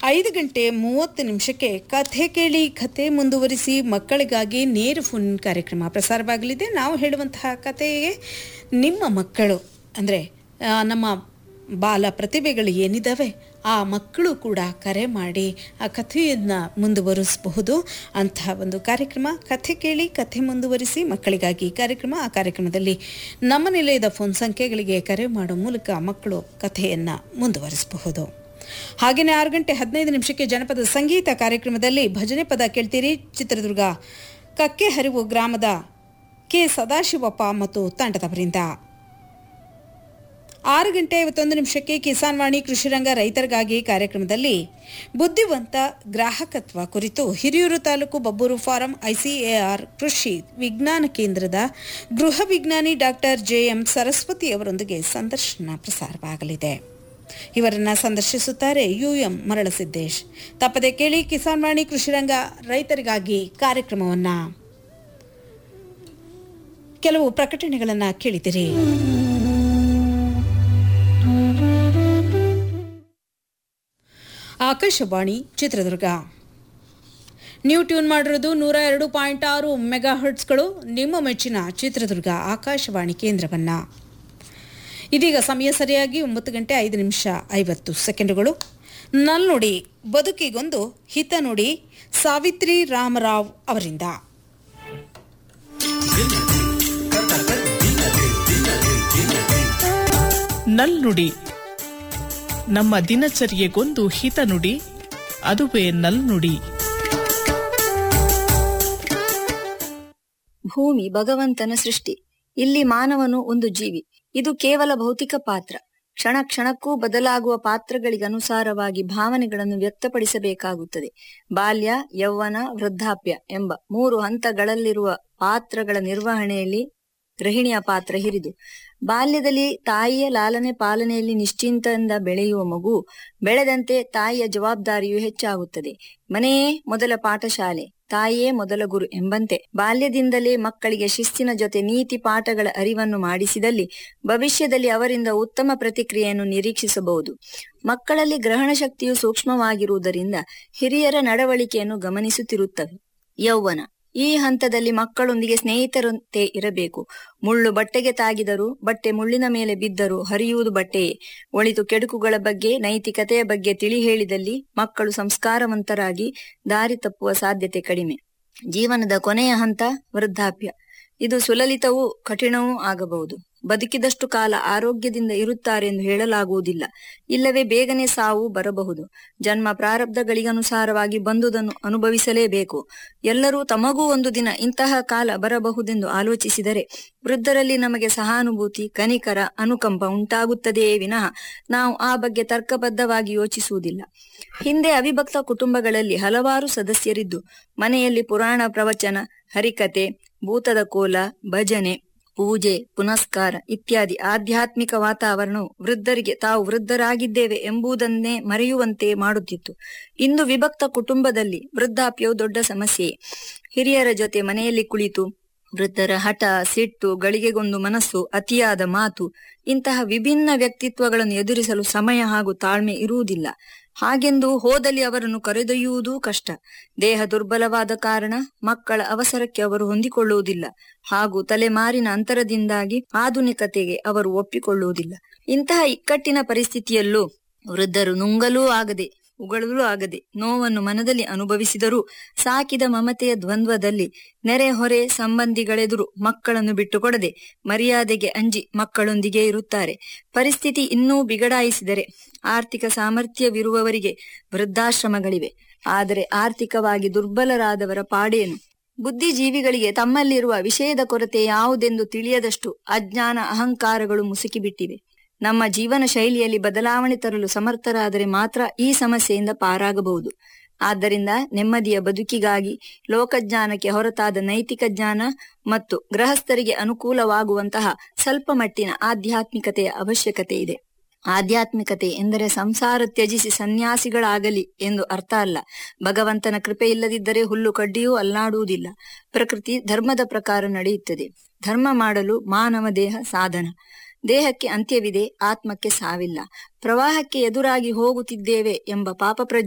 ಐದು ಗಂಟೆ ಮೂವತ್ತು ನಿಮಿಷಕ್ಕೆ ಕಥೆ ಕೇಳಿ ಕಥೆ ಮುಂದುವರಿಸಿ ಮಕ್ಕಳಿಗಾಗಿ ನೇರ ಫೋನ್ ಕಾರ್ಯಕ್ರಮ ಪ್ರಸಾರವಾಗಲಿದೆ ನಾವು ಹೇಳುವಂತಹ ಕಥೆಗೆ ನಿಮ್ಮ ಮಕ್ಕಳು ಅಂದರೆ ನಮ್ಮ ಬಾಲ ಪ್ರತಿಭೆಗಳು ಏನಿದ್ದಾವೆ ಆ ಮಕ್ಕಳು ಕೂಡ ಕರೆ ಮಾಡಿ ಆ ಕಥೆಯನ್ನು ಮುಂದುವರಿಸಬಹುದು ಅಂತಹ ಒಂದು ಕಾರ್ಯಕ್ರಮ ಕಥೆ ಕೇಳಿ ಕಥೆ ಮುಂದುವರಿಸಿ ಮಕ್ಕಳಿಗಾಗಿ ಕಾರ್ಯಕ್ರಮ ಆ ಕಾರ್ಯಕ್ರಮದಲ್ಲಿ ನಮ್ಮ ನಿಲಯದ ಫೋನ್ ಸಂಖ್ಯೆಗಳಿಗೆ ಕರೆ ಮಾಡೋ ಮೂಲಕ ಮಕ್ಕಳು ಕಥೆಯನ್ನು ಮುಂದುವರಿಸಬಹುದು ಹಾಗೆಯೇ ಆರು ಗಂಟೆ ಹದಿನೈದು ನಿಮಿಷಕ್ಕೆ ಜನಪದ ಸಂಗೀತ ಕಾರ್ಯಕ್ರಮದಲ್ಲಿ ಭಜನೆ ಪದ ಕೇಳ್ತೀರಿ ಚಿತ್ರದುರ್ಗ ಕಕ್ಕೆ ಹರಿವು ಗ್ರಾಮದ ಕೆ ಸದಾಶಿವಪ್ಪ ಮತ್ತು ತಂಡದವರಿಂದ ಆರು ಗಂಟೆ ಐವತ್ತೊಂದು ನಿಮಿಷಕ್ಕೆ ಕಿಸಾನ್ ವಾಣಿ ಕೃಷಿರಂಗ ರೈತರಿಗಾಗಿ ಕಾರ್ಯಕ್ರಮದಲ್ಲಿ ಬುದ್ಧಿವಂತ ಗ್ರಾಹಕತ್ವ ಕುರಿತು ಹಿರಿಯೂರು ತಾಲೂಕು ಬಬ್ಬೂರು ಫಾರಂ ಐಸಿಎಆರ್ ಕೃಷಿ ವಿಜ್ಞಾನ ಕೇಂದ್ರದ ಗೃಹ ವಿಜ್ಞಾನಿ ಡಾಕ್ಟರ್ ಜೆಎಂ ಸರಸ್ವತಿ ಅವರೊಂದಿಗೆ ಸಂದರ್ಶನ ಪ್ರಸಾರವಾಗಲಿದೆ ಇವರನ್ನ ಸಂದರ್ಶಿಸುತ್ತಾರೆ ಯುಎಂ ಮರಳಸಿದ್ದೇಶ್ ತಪ್ಪದೆ ಕೇಳಿ ಕಿಸಾನ್ ವಾಣಿ ಕೃಷಿರಂಗ ರೈತರಿಗಾಗಿ ಕಾರ್ಯಕ್ರಮವನ್ನ ಕೆಲವು ಪ್ರಕಟಣೆಗಳನ್ನ ಕೇಳಿದಿರಿ ಆಕಾಶವಾಣಿ ಚಿತ್ರದುರ್ಗ ನೀವು ಟ್ಯೂನ್ ಮಾಡಿರೋದು ನೂರ ಎರಡು ಪಾಯಿಂಟ್ ಆರು ಮೆಗಾ ಹರ್ಟ್ಸ್ಗಳು ನಿಮ್ಮ ಮೆಚ್ಚಿನ ಚಿತ್ರದುರ್ಗ ಆಕಾಶವಾಣಿ ಕೇಂದ್ರವನ್ನ ಇದೀಗ ಸಮಯ ಸರಿಯಾಗಿ ಒಂಬತ್ತು ಗಂಟೆ ಐದು ನಿಮಿಷ ಐವತ್ತು ಸೆಕೆಂಡುಗಳು ನಲ್ನುಡಿ ಬದುಕಿಗೊಂದು ಹಿತ ನುಡಿ ಸಾವಿತ್ರಿ ರಾಮರಾವ್ ಅವರಿಂದ ನಲ್ನುಡಿ ನಮ್ಮ ದಿನಚರಿಯೆಗೊಂದು ಹಿತನುಡಿ ಅದುವೇ ನಲ್ನುಡಿ ಭೂಮಿ ಭಗವಂತನ ಸೃಷ್ಟಿ ಇಲ್ಲಿ ಮಾನವನು ಒಂದು ಜೀವಿ ಇದು ಕೇವಲ ಭೌತಿಕ ಪಾತ್ರ ಕ್ಷಣ ಕ್ಷಣಕ್ಕೂ ಬದಲಾಗುವ ಪಾತ್ರಗಳಿಗನುಸಾರವಾಗಿ ಭಾವನೆಗಳನ್ನು ವ್ಯಕ್ತಪಡಿಸಬೇಕಾಗುತ್ತದೆ ಬಾಲ್ಯ ಯೌವನ ವೃದ್ಧಾಪ್ಯ ಎಂಬ ಮೂರು ಹಂತಗಳಲ್ಲಿರುವ ಪಾತ್ರಗಳ ನಿರ್ವಹಣೆಯಲ್ಲಿ ಗೃಹಿಣಿಯ ಪಾತ್ರ ಹಿರಿದು ಬಾಲ್ಯದಲ್ಲಿ ತಾಯಿಯ ಲಾಲನೆ ಪಾಲನೆಯಲ್ಲಿ ನಿಶ್ಚಿಂತದಿಂದ ಬೆಳೆಯುವ ಮಗು ಬೆಳೆದಂತೆ ತಾಯಿಯ ಜವಾಬ್ದಾರಿಯು ಹೆಚ್ಚಾಗುತ್ತದೆ ಮನೆಯೇ ಮೊದಲ ಪಾಠಶಾಲೆ ತಾಯಿಯೇ ಮೊದಲ ಗುರು ಎಂಬಂತೆ ಬಾಲ್ಯದಿಂದಲೇ ಮಕ್ಕಳಿಗೆ ಶಿಸ್ತಿನ ಜೊತೆ ನೀತಿ ಪಾಠಗಳ ಅರಿವನ್ನು ಮಾಡಿಸಿದಲ್ಲಿ ಭವಿಷ್ಯದಲ್ಲಿ ಅವರಿಂದ ಉತ್ತಮ ಪ್ರತಿಕ್ರಿಯೆಯನ್ನು ನಿರೀಕ್ಷಿಸಬಹುದು ಮಕ್ಕಳಲ್ಲಿ ಗ್ರಹಣ ಶಕ್ತಿಯು ಸೂಕ್ಷ್ಮವಾಗಿರುವುದರಿಂದ ಹಿರಿಯರ ನಡವಳಿಕೆಯನ್ನು ಗಮನಿಸುತ್ತಿರುತ್ತವೆ ಯೌವನ ಈ ಹಂತದಲ್ಲಿ ಮಕ್ಕಳೊಂದಿಗೆ ಸ್ನೇಹಿತರಂತೆ ಇರಬೇಕು ಮುಳ್ಳು ಬಟ್ಟೆಗೆ ತಾಗಿದರೂ ಬಟ್ಟೆ ಮುಳ್ಳಿನ ಮೇಲೆ ಬಿದ್ದರೂ ಹರಿಯುವುದು ಬಟ್ಟೆಯೇ ಒಳಿತು ಕೆಡುಕುಗಳ ಬಗ್ಗೆ ನೈತಿಕತೆಯ ಬಗ್ಗೆ ತಿಳಿ ಹೇಳಿದಲ್ಲಿ ಮಕ್ಕಳು ಸಂಸ್ಕಾರವಂತರಾಗಿ ದಾರಿ ತಪ್ಪುವ ಸಾಧ್ಯತೆ ಕಡಿಮೆ ಜೀವನದ ಕೊನೆಯ ಹಂತ ವೃದ್ಧಾಪ್ಯ ಇದು ಸುಲಲಿತವೂ ಕಠಿಣವೂ ಆಗಬಹುದು ಬದುಕಿದಷ್ಟು ಕಾಲ ಆರೋಗ್ಯದಿಂದ ಇರುತ್ತಾರೆ ಎಂದು ಹೇಳಲಾಗುವುದಿಲ್ಲ ಇಲ್ಲವೇ ಬೇಗನೆ ಸಾವು ಬರಬಹುದು ಜನ್ಮ ಪ್ರಾರಬ್ಧಗಳಿಗನುಸಾರವಾಗಿ ಬಂದುದನ್ನು ಅನುಭವಿಸಲೇಬೇಕು ಎಲ್ಲರೂ ತಮಗೂ ಒಂದು ದಿನ ಇಂತಹ ಕಾಲ ಬರಬಹುದೆಂದು ಆಲೋಚಿಸಿದರೆ ವೃದ್ಧರಲ್ಲಿ ನಮಗೆ ಸಹಾನುಭೂತಿ ಕನಿಕರ ಅನುಕಂಪ ಉಂಟಾಗುತ್ತದೆಯೇ ವಿನಃ ನಾವು ಆ ಬಗ್ಗೆ ತರ್ಕಬದ್ಧವಾಗಿ ಯೋಚಿಸುವುದಿಲ್ಲ ಹಿಂದೆ ಅವಿಭಕ್ತ ಕುಟುಂಬಗಳಲ್ಲಿ ಹಲವಾರು ಸದಸ್ಯರಿದ್ದು ಮನೆಯಲ್ಲಿ ಪುರಾಣ ಪ್ರವಚನ ಹರಿಕತೆ ಭೂತದ ಕೋಲ ಭಜನೆ ಪೂಜೆ ಪುನಸ್ಕಾರ ಇತ್ಯಾದಿ ಆಧ್ಯಾತ್ಮಿಕ ವಾತಾವರಣವು ವೃದ್ಧರಿಗೆ ತಾವು ವೃದ್ಧರಾಗಿದ್ದೇವೆ ಎಂಬುದನ್ನೇ ಮರೆಯುವಂತೆ ಮಾಡುತ್ತಿತ್ತು ಇಂದು ವಿಭಕ್ತ ಕುಟುಂಬದಲ್ಲಿ ವೃದ್ಧಾಪ್ಯವು ದೊಡ್ಡ ಸಮಸ್ಯೆಯೇ ಹಿರಿಯರ ಜೊತೆ ಮನೆಯಲ್ಲಿ ಕುಳಿತು ವೃದ್ಧರ ಹಠ ಸಿಟ್ಟು ಗಳಿಗೆಗೊಂದು ಮನಸ್ಸು ಅತಿಯಾದ ಮಾತು ಇಂತಹ ವಿಭಿನ್ನ ವ್ಯಕ್ತಿತ್ವಗಳನ್ನು ಎದುರಿಸಲು ಸಮಯ ಹಾಗೂ ತಾಳ್ಮೆ ಇರುವುದಿಲ್ಲ ಹಾಗೆಂದು ಹೋದಲ್ಲಿ ಅವರನ್ನು ಕರೆದೊಯ್ಯುವುದೂ ಕಷ್ಟ ದೇಹ ದುರ್ಬಲವಾದ ಕಾರಣ ಮಕ್ಕಳ ಅವಸರಕ್ಕೆ ಅವರು ಹೊಂದಿಕೊಳ್ಳುವುದಿಲ್ಲ ಹಾಗೂ ತಲೆಮಾರಿನ ಅಂತರದಿಂದಾಗಿ ಆಧುನಿಕತೆಗೆ ಅವರು ಒಪ್ಪಿಕೊಳ್ಳುವುದಿಲ್ಲ ಇಂತಹ ಇಕ್ಕಟ್ಟಿನ ಪರಿಸ್ಥಿತಿಯಲ್ಲೂ ವೃದ್ಧರು ನುಂಗಲೂ ಆಗದೆ ಉಗಳಲೂ ಆಗದೆ ನೋವನ್ನು ಮನದಲ್ಲಿ ಅನುಭವಿಸಿದರೂ ಸಾಕಿದ ಮಮತೆಯ ದ್ವಂದ್ವದಲ್ಲಿ ನೆರೆ ಹೊರೆ ಸಂಬಂಧಿಗಳೆದುರು ಮಕ್ಕಳನ್ನು ಬಿಟ್ಟುಕೊಡದೆ ಮರ್ಯಾದೆಗೆ ಅಂಜಿ ಮಕ್ಕಳೊಂದಿಗೆ ಇರುತ್ತಾರೆ ಪರಿಸ್ಥಿತಿ ಇನ್ನೂ ಬಿಗಡಾಯಿಸಿದರೆ ಆರ್ಥಿಕ ಸಾಮರ್ಥ್ಯವಿರುವವರಿಗೆ ವೃದ್ಧಾಶ್ರಮಗಳಿವೆ ಆದರೆ ಆರ್ಥಿಕವಾಗಿ ದುರ್ಬಲರಾದವರ ಪಾಡೇನು ಬುದ್ಧಿಜೀವಿಗಳಿಗೆ ತಮ್ಮಲ್ಲಿರುವ ವಿಷಯದ ಕೊರತೆ ಯಾವುದೆಂದು ತಿಳಿಯದಷ್ಟು ಅಜ್ಞಾನ ಅಹಂಕಾರಗಳು ಮುಸುಕಿಬಿಟ್ಟಿವೆ ನಮ್ಮ ಜೀವನ ಶೈಲಿಯಲ್ಲಿ ಬದಲಾವಣೆ ತರಲು ಸಮರ್ಥರಾದರೆ ಮಾತ್ರ ಈ ಸಮಸ್ಯೆಯಿಂದ ಪಾರಾಗಬಹುದು ಆದ್ದರಿಂದ ನೆಮ್ಮದಿಯ ಬದುಕಿಗಾಗಿ ಲೋಕಜ್ಞಾನಕ್ಕೆ ಹೊರತಾದ ನೈತಿಕ ಜ್ಞಾನ ಮತ್ತು ಗೃಹಸ್ಥರಿಗೆ ಅನುಕೂಲವಾಗುವಂತಹ ಸ್ವಲ್ಪ ಮಟ್ಟಿನ ಆಧ್ಯಾತ್ಮಿಕತೆಯ ಅವಶ್ಯಕತೆ ಇದೆ ಆಧ್ಯಾತ್ಮಿಕತೆ ಎಂದರೆ ಸಂಸಾರ ತ್ಯಜಿಸಿ ಸನ್ಯಾಸಿಗಳಾಗಲಿ ಎಂದು ಅರ್ಥ ಅಲ್ಲ ಭಗವಂತನ ಕೃಪೆ ಇಲ್ಲದಿದ್ದರೆ ಹುಲ್ಲು ಕಡ್ಡಿಯೂ ಅಲ್ಲಾಡುವುದಿಲ್ಲ ಪ್ರಕೃತಿ ಧರ್ಮದ ಪ್ರಕಾರ ನಡೆಯುತ್ತದೆ ಧರ್ಮ ಮಾಡಲು ಮಾನವ ದೇಹ ಸಾಧನ ದೇಹಕ್ಕೆ ಅಂತ್ಯವಿದೆ ಆತ್ಮಕ್ಕೆ ಸಾವಿಲ್ಲ ಪ್ರವಾಹಕ್ಕೆ ಎದುರಾಗಿ ಹೋಗುತ್ತಿದ್ದೇವೆ ಎಂಬ ಪಾಪ